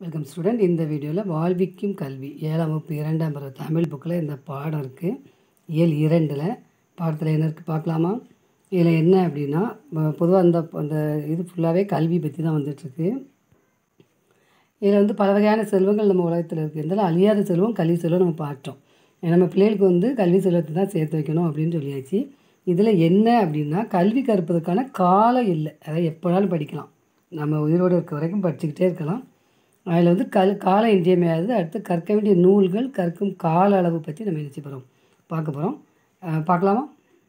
welcome student இந்த வீடியோவில் வாழ்விக்கும் கல்வி ஏழாம் வகுப்பு இரண்டாம் பருவ தமிழ் புக்கில் இந்த பாடம் இருக்குது இயல் இரண்டில் பாடத்தில் என்ன இருக்குது பார்க்கலாமா இதில் என்ன அப்படின்னா பொதுவாக அந்த அந்த இது ஃபுல்லாகவே கல்வி பற்றி தான் வந்துட்டுருக்கு இதில் வந்து பல வகையான செல்வங்கள் நம்ம உலகத்தில் இருக்குது இருந்தாலும் அழியாத செல்வம் கல்வி செல்வம் நம்ம பார்த்தோம் நம்ம பிள்ளைகளுக்கு வந்து கல்வி செல்வத்தை தான் சேர்த்து வைக்கணும் அப்படின்னு சொல்லியாச்சு இதில் என்ன அப்படின்னா கல்வி கற்பதற்கான காலம் இல்லை அதாவது எப்போனாலும் படிக்கலாம் நம்ம உயிரோடு இருக்க வரைக்கும் படிச்சுக்கிட்டே இருக்கலாம் அதில் வந்து கல் காலம் இன்றியமையாதது அடுத்து கற்க வேண்டிய நூல்கள் கற்கும் கால அளவு பற்றி நம்ம நினச்சி போகிறோம் பார்க்க போகிறோம் பார்க்கலாமா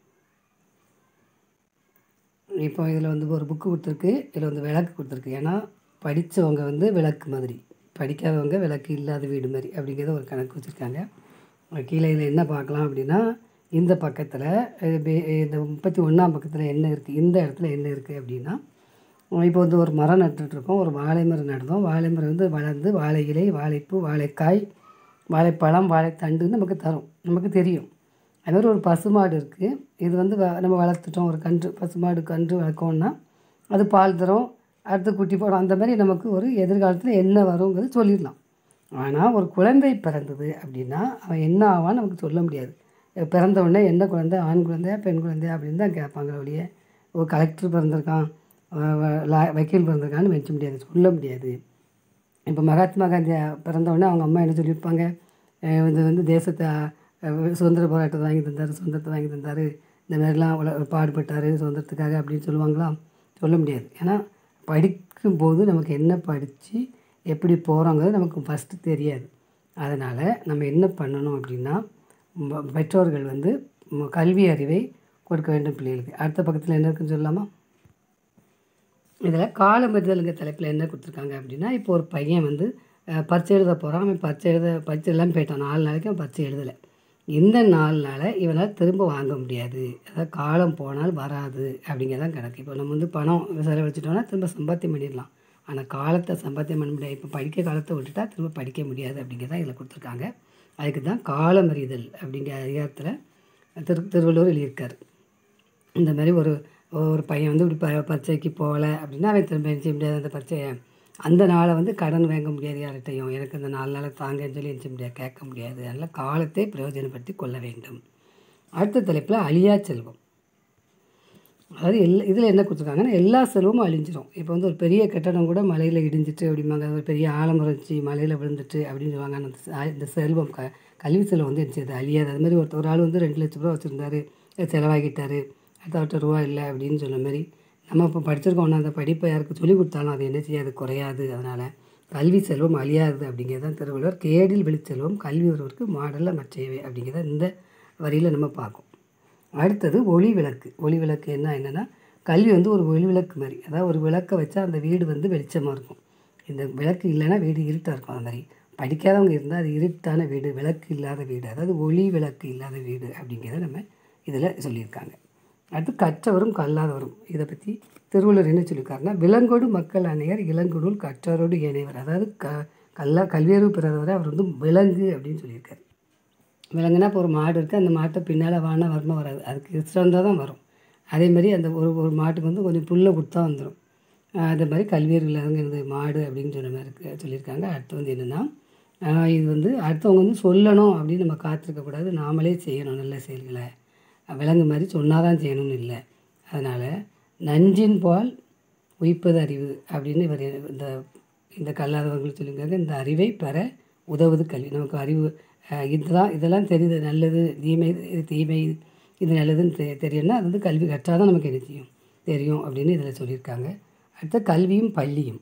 இப்போ இதில் வந்து ஒரு புக்கு கொடுத்துருக்கு இதில் வந்து விளக்கு கொடுத்துருக்கு ஏன்னா படித்தவங்க வந்து விளக்கு மாதிரி படிக்காதவங்க விளக்கு இல்லாத வீடு மாதிரி அப்படிங்கிறத ஒரு கணக்கு வச்சுருக்காங்க கீழே இதில் என்ன பார்க்கலாம் அப்படின்னா இந்த பக்கத்தில் இந்த முப்பத்தி ஒன்றாம் பக்கத்தில் என்ன இருக்குது இந்த இடத்துல என்ன இருக்குது அப்படின்னா இப்போ வந்து ஒரு மரம் நட்டுட்ருக்கோம் ஒரு வாழை மரம் நடுதோம் வாழை மரம் வந்து வளர்ந்து வாழை இலை வாழைப்பூ வாழைக்காய் வாழைப்பழம் வாழைத்தண்டுன்னு நமக்கு தரும் நமக்கு தெரியும் அது மாதிரி ஒரு பசுமாடு இருக்குது இது வந்து வ நம்ம வளர்த்துட்டோம் ஒரு கன்று பசுமாடு கன்று வளர்க்கோன்னா அது பால் தரும் அடுத்து குட்டி போடும் அந்த மாதிரி நமக்கு ஒரு எதிர்காலத்தில் என்ன வருங்கிறது சொல்லிடலாம் ஆனால் ஒரு குழந்தை பிறந்தது அப்படின்னா அவன் என்ன ஆவான்னு நமக்கு சொல்ல முடியாது பிறந்த உடனே என்ன குழந்தை ஆண் குழந்தையா பெண் குழந்தையா அப்படின்னு தான் கேட்பாங்க ஒழிய ஒரு கலெக்டர் பிறந்திருக்கான் வக்கீல் பிறந்திருக்கான்னு மெச்ச முடியாது சொல்ல முடியாது இப்போ மகாத்மா காந்தி பிறந்தவுடனே அவங்க அம்மா என்ன சொல்லியிருப்பாங்க இது வந்து தேசத்தை சுதந்திர போராட்டத்தை வாங்கி தந்தார் சுதந்திரத்தை வாங்கி தந்தார் இந்த மாதிரிலாம் உல பாடுபட்டார் சுதந்திரத்துக்காக அப்படின்னு சொல்லுவாங்களா சொல்ல முடியாது ஏன்னா படிக்கும்போது நமக்கு என்ன படித்து எப்படி போகிறோங்கிறது நமக்கு ஃபஸ்ட்டு தெரியாது அதனால் நம்ம என்ன பண்ணணும் அப்படின்னா பெற்றோர்கள் வந்து கல்வி அறிவை கொடுக்க வேண்டும் பிள்ளைகளுக்கு அடுத்த பக்கத்தில் என்ன இருக்குன்னு சொல்லலாமா இதில் காலமறிதலுங்க தலைப்பில் என்ன கொடுத்துருக்காங்க அப்படின்னா இப்போ ஒரு பையன் வந்து பரீட்சை எழுத போகிறான் அவன் பரீட்சை எழுத பரீட்சை எல்லாம் போயிட்டான் நாலு நாளைக்கு அவன் பரீட்சை எழுதலை இந்த நாலு நாளை இவனால் திரும்ப வாங்க முடியாது அதாவது காலம் போனால் வராது அப்படிங்கிறதான் கணக்கு இப்போ நம்ம வந்து பணம் செலவழிச்சிட்டோம்னா திரும்ப சம்பாத்தியம் பண்ணிடலாம் ஆனால் காலத்தை சம்பாத்தியம் பண்ண முடியாது இப்போ படிக்க காலத்தை விட்டுட்டா திரும்ப படிக்க முடியாது அப்படிங்கிறதான் இதில் கொடுத்துருக்காங்க அதுக்கு தான் காலமறிதல் அப்படிங்கிற அதிகாரத்தில் திரு திருவள்ளுவர் எழுதியிருக்காரு இந்த மாதிரி ஒரு ஒரு பையன் வந்து இப்படி ப பரீட்சைக்கு போகலை அப்படின்னா அவன் திரும்ப என்ன செய்ய முடியாது அந்த பரீட்சையை அந்த நாளை வந்து கடன் வாங்க முடியாது யார்கிட்டையும் எனக்கு இந்த நாலு நாளை தாங்கன்னு சொல்லி என்ன முடியாது கேட்க முடியாது அதனால் காலத்தை பிரயோஜனப்படுத்தி கொள்ள வேண்டும் அடுத்த தலைப்பில் அழியா செல்வம் அதாவது எல்லா இதில் என்ன கொடுத்துருக்காங்கன்னா எல்லா செல்வமும் அழிஞ்சிரும் இப்போ வந்து ஒரு பெரிய கட்டடம் கூட மலையில் இடிஞ்சிட்டு அப்படிம்பாங்க ஒரு பெரிய ஆலமரம் மலையில் விழுந்துட்டு அப்படின்னு சொல்லுவாங்க அந்த இந்த செல்வம் க கல்வி செல்வம் வந்து என்ன அழியாது அது மாதிரி ஒருத்தர் ஒரு ஆள் வந்து ரெண்டு லட்ச ரூபா வச்சுருந்தாரு செலவாகிட்டார் அடுத்த ரூபா இல்லை அப்படின்னு சொன்ன மாதிரி நம்ம இப்போ படிச்சிருக்கோம்னா அந்த படிப்பை யாருக்கு சொல்லிக் கொடுத்தாலும் அது என்ன செய்யாது குறையாது அதனால் கல்வி செல்வம் அழியாது அப்படிங்கிறது தான் திருவள்ளுவர் கேடில் வெளிச்செல்வம் கல்வி ஒருவருக்கு மாடலில் மற்றையவை அப்படிங்கிறத இந்த வரியில் நம்ம பார்க்கும் அடுத்தது ஒளி விளக்கு ஒளி விளக்கு என்ன என்னென்னா கல்வி வந்து ஒரு ஒளி விளக்கு மாதிரி அதாவது ஒரு விளக்கை வச்சா அந்த வீடு வந்து வெளிச்சமாக இருக்கும் இந்த விளக்கு இல்லைன்னா வீடு இருட்டாக இருக்கும் அந்த மாதிரி படிக்காதவங்க இருந்தால் அது இருட்டான வீடு விளக்கு இல்லாத வீடு அதாவது ஒளி விளக்கு இல்லாத வீடு அப்படிங்கிறத நம்ம இதில் சொல்லியிருக்காங்க அடுத்து கற்றவரும் கல்லாதவரும் இதை பற்றி திருவள்ளுவர் என்ன சொல்லியிருக்காருன்னா விலங்கோடு மக்கள் அணையர் இளங்கொடுள் கற்றவரோடு இணைவர் அதாவது க கல்லா கல்வியறிவு பெறாதவரை அவர் வந்து விலங்கு அப்படின்னு சொல்லியிருக்காரு விலங்குனா இப்போ ஒரு மாடு இருக்குது அந்த மாட்டை பின்னால் வானா வரமா வராது அதுக்கு சிறந்தால் தான் வரும் அதே மாதிரி அந்த ஒரு ஒரு மாட்டுக்கு வந்து கொஞ்சம் புல்லை கொடுத்தா வந்துடும் அதே மாதிரி கல்வியறிவு இல்லாதவங்க இந்த மாடு அப்படின்னு சொன்ன மாதிரி இருக்கு சொல்லியிருக்காங்க அடுத்து வந்து என்னென்னா இது வந்து அடுத்தவங்க வந்து சொல்லணும் அப்படின்னு நம்ம காத்திருக்கக்கூடாது நாமளே செய்யணும் நல்ல செயல்களை விலங்கு மாதிரி சொன்னால் தான் செய்யணும்னு இல்லை அதனால் நஞ்சின் பால் உயிப்பது அறிவு அப்படின்னு இவர் இந்த இந்த கல்லாதவர்கள் சொல்லியிருக்காங்க இந்த அறிவை பெற உதவுது கல்வி நமக்கு அறிவு இதுதான் இதெல்லாம் தெரியுது நல்லது தீமை இது தீமை இது நல்லதுன்னு தெ தெரியும்னா அது வந்து கல்வி கற்றால் தான் நமக்கு என்ன செய்யும் தெரியும் அப்படின்னு இதில் சொல்லியிருக்காங்க அடுத்த கல்வியும் பள்ளியும்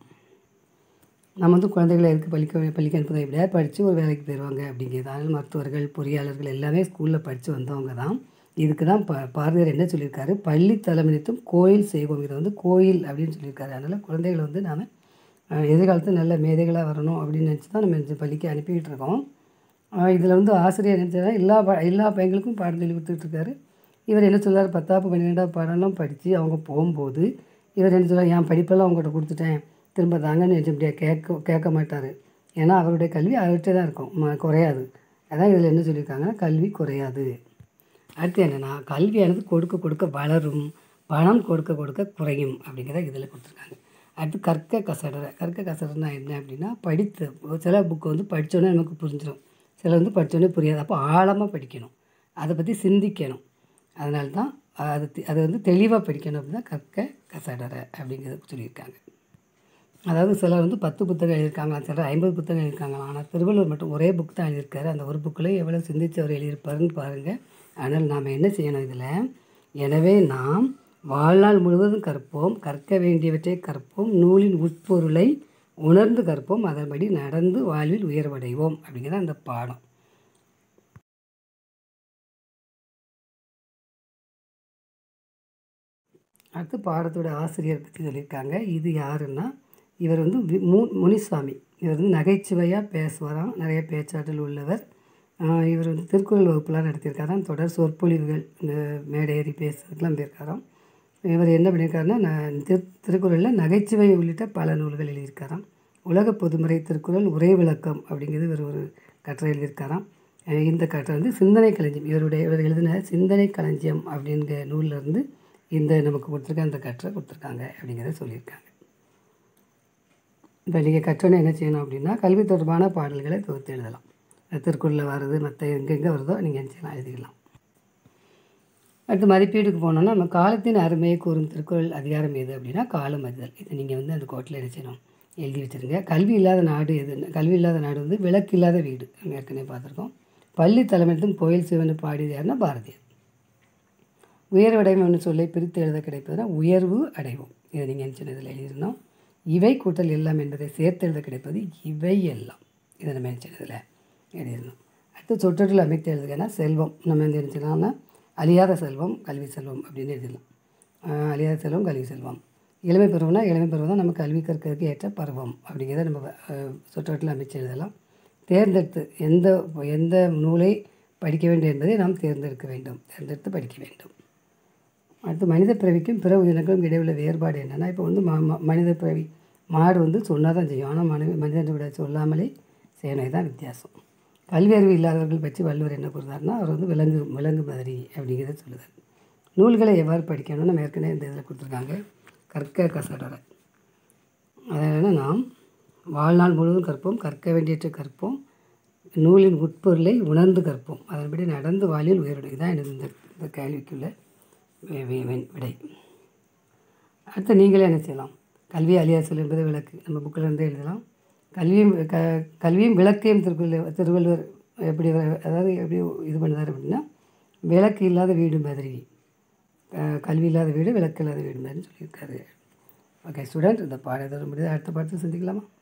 நம்ம வந்து குழந்தைகளை எதுக்கு பள்ளிக்க பள்ளிக்கு அனுப்புறது எப்படியாவது படித்து ஒரு வேலைக்கு போயிடுவாங்க அப்படிங்கிறது அதனால் மருத்துவர்கள் பொறியாளர்கள் எல்லாமே ஸ்கூலில் படித்து வந்தவங்க தான் இதுக்கு தான் ப பாரதியார் என்ன சொல்லியிருக்காரு பள்ளி தலைமைத்தும் கோயில் செய்வோம் இதை வந்து கோயில் அப்படின்னு சொல்லியிருக்காரு அதனால் குழந்தைகளை வந்து நாம் எதிர்காலத்தில் நல்ல மேதைகளாக வரணும் அப்படின்னு நினச்சி தான் நம்ம இந்த பள்ளிக்கு அனுப்பிக்கிட்டு இருக்கோம் இதில் வந்து ஆசிரியர் என்ன எல்லா ப எல்லா பையங்களுக்கும் பாடம் சொல்லி கொடுத்துட்ருக்காரு இவர் என்ன சொல்கிறார் பத்தாவது பன்னிரெண்டாவது பாடம்லாம் படித்து அவங்க போகும்போது இவர் என்ன சொல்கிறார் என் படிப்பெல்லாம் அவங்ககிட்ட கொடுத்துட்டேன் திரும்ப தாங்கன்னு நினச்ச முடியாது கேட்க கேட்க மாட்டார் ஏன்னா அவருடைய கல்வி அவர்கிட்ட தான் இருக்கும் குறையாது அதான் இதில் என்ன சொல்லியிருக்காங்கன்னா கல்வி குறையாது அடுத்து என்னென்னா கல்வியானது கொடுக்க கொடுக்க வளரும் பணம் கொடுக்க கொடுக்க குறையும் அப்படிங்கிறத இதில் கொடுத்துருக்காங்க அடுத்து கற்க கசடற கற்க கசடறனா என்ன அப்படின்னா படித்த சில புக்கு வந்து படித்தோன்னே நமக்கு புரிஞ்சிடும் சில வந்து படித்தோன்னே புரியாது அப்போ ஆழமாக படிக்கணும் அதை பற்றி சிந்திக்கணும் அதனால தான் அது தெ- அது வந்து தெளிவாக படிக்கணும் அப்படின்னா கற்க கசடற அப்படிங்கிறது சொல்லியிருக்காங்க அதாவது சிலர் வந்து பத்து புத்தகம் எழுதியிருக்காங்களாம் சிலர் ஐம்பது புத்தகம் எழுதியிருக்காங்களாம் ஆனால் திருவள்ளுவர் மட்டும் ஒரே புக் தான் எழுதியிருக்காரு அந்த ஒரு புக்கில் எவ்வளோ சிந்தித்து அவர் எழுதியிருப்பாருன்னு பாருங்கள் ஆனால் நாம் என்ன செய்யணும் இதில் எனவே நாம் வாழ்நாள் முழுவதும் கற்போம் கற்க வேண்டியவற்றை கற்போம் நூலின் உட்பொருளை உணர்ந்து கற்போம் அதன்படி நடந்து வாழ்வில் உயர்வடைவோம் அப்படிங்கிறது அந்த பாடம் அடுத்து பாடத்தோட ஆசிரியர் பற்றி சொல்லியிருக்காங்க இது யாருன்னா இவர் வந்து வி- மு முனிசாமி இவர் வந்து நகைச்சுவையாக பேசுவாராம் நிறைய பேச்சாற்றல் உள்ளவர் ஆஹ் இவர் வந்து திருக்குறள் வகுப்புலாம் நடத்தியிருக்காராம் தொடர் சொற்பொழிவுகள் இந்த மேடை ஏறி பேசுறதுக்கெலாம் போயிருக்காராம் இவர் என்ன பண்ணியிருக்காருன்னா ந- திரு திருக்குறளில் நகைச்சுவை உள்ளிட்ட பல நூல்கள் எழுதியிருக்காராம் உலக பொதுமறை திருக்குறள் உரை விளக்கம் அப்படிங்கிறது இவர் ஒரு கட்டுரை எழுதியிருக்காராம் அஹ் இந்த கட்டுரை வந்து சிந்தனை களஞ்சியம் இவருடைய இவர் எழுதின சிந்தனை களஞ்சியம் அப்படிங்கிற நூல்ல இருந்து இந்த நமக்கு கொடுத்துருக்க அந்த கட்டுரை கொடுத்துருக்காங்க அப்படிங்கிறத சொல்லியிருக்காங்க இப்போ நீங்கள் கற்றோன்னே என்ன செய்யணும் அப்படின்னா கல்வி தொடர்பான பாடல்களை தொகுத்து எழுதலாம் அது திருக்குறளில் வர்றது மற்ற எங்கெங்கே வருதோ நீங்கள் என்ன செய்யலாம் எழுதிக்கலாம் அடுத்து மதிப்பீடுக்கு போனோம்னா நம்ம காலத்தின் அருமையை கூறும் திருக்குறள் அதிகாரம் எது அப்படின்னா காலம் அறிதல் இது நீங்கள் வந்து அந்த கோட்டில் என்ன செய்யணும் எழுதி வச்சுருங்க கல்வி இல்லாத நாடு எதுன்னு கல்வி இல்லாத நாடு வந்து விளக்கு இல்லாத வீடு நம்ம ஏற்கனவே பார்த்துருக்கோம் பள்ளி தலைமையிலும் கோயில் சிவனை பாடியது யாருன்னா பாரதியார் உயர்வடைமை ஒன்று சொல்லை பிரித்து எழுத கிடைப்பதுனா உயர்வு அடைவோம் இதை நீங்கள் என்ன செய்யணும் இதில் எழுதிடணும் இவை கூட்டல் எல்லாம் என்பதை சேர்த்து எழுத கிடைப்பது இவை எல்லாம் இதை நம்ம என்ன செய்யணும் இதில் எழுதிடணும் அடுத்து சொற்றொற்றில் அமைத்து எழுதுகன்னா செல்வம் நம்ம வந்து என்ன செய்யலாம்னா அழியாத செல்வம் கல்வி செல்வம் அப்படின்னு எழுதிடலாம் ஆஹ் அழியாத செல்வம் கல்வி செல்வம் இளமை பருவம்னா இளமை பருவம் தான் நம்ம கல்வி கற்கிறதுக்கு ஏற்ற பருவம் அப்படிங்கிறத நம்ம ஆஹ் சொற்றொற்றில் அமைச்சு எழுதலாம் தேர்ந்தெடுத்து எந்த எந்த நூலை படிக்க வேண்டும் என்பதை நாம் தேர்ந்தெடுக்க வேண்டும் தேர்ந்தெடுத்து படிக்க வேண்டும் அடுத்து மனித பிறவிக்கும் பிற உயிரினங்களுக்கும் இடையே உள்ள வேறுபாடு என்னென்னா இப்போ வந்து ம ம- மனித பிறவி மாடு வந்து சொன்னால் தான் செய்யும் ஆனால் மனித மனிதனை விட சொல்லாமலே செய்யணும் இதுதான் வித்தியாசம் கல்வி அறிவு இல்லாதவர்கள் பற்றி வள்ளுவர் என்ன கூறுறாருன்னா அவர் வந்து விலங்கு விலங்கு மாதிரி அப்படிங்கிறத சொல்லுவார் நூல்களை எவ்வாறு படிக்கணும்னு நம்ம ஏற்கனவே இந்த இதில் கொடுத்துருக்காங்க கற்க கசடற அதனால் நாம் வாழ்நாள் முழுவதும் கற்போம் கற்க வேண்டியற்றை கற்போம் நூலின் உட்பொருளை உணர்ந்து கற்போம் அதன்படி நடந்து வாழ்வில் உயர்வு தான் எனது இந்த இந்த கேள்விக்குள்ள வி- வி- வி- விடை அடுத்து நீங்களே என்ன செய்யலாம் கல்வி அழியாசல் என்பது விளக்கு நம்ம புக்கில் இருந்தே எழுதலாம் கல்வியும் க கல்வியும் விளக்கையும் திருக்குறள் திருவள்ளுவர் எப்படி வ- அதாவது எப்படி இது பண்ணுறாரு அப்படின்னா விளக்கு இல்லாத வீடு மாதிரி அஹ் கல்வி இல்லாத வீடு விளக்கு இல்லாத வீடு மாதிரின்னு சொல்லியிருக்காரு ஓகே ஸ்டூடெண்ட் இந்த பாடத்தோட முடியாது அடுத்த பாடத்தை சந்திக்கலாமா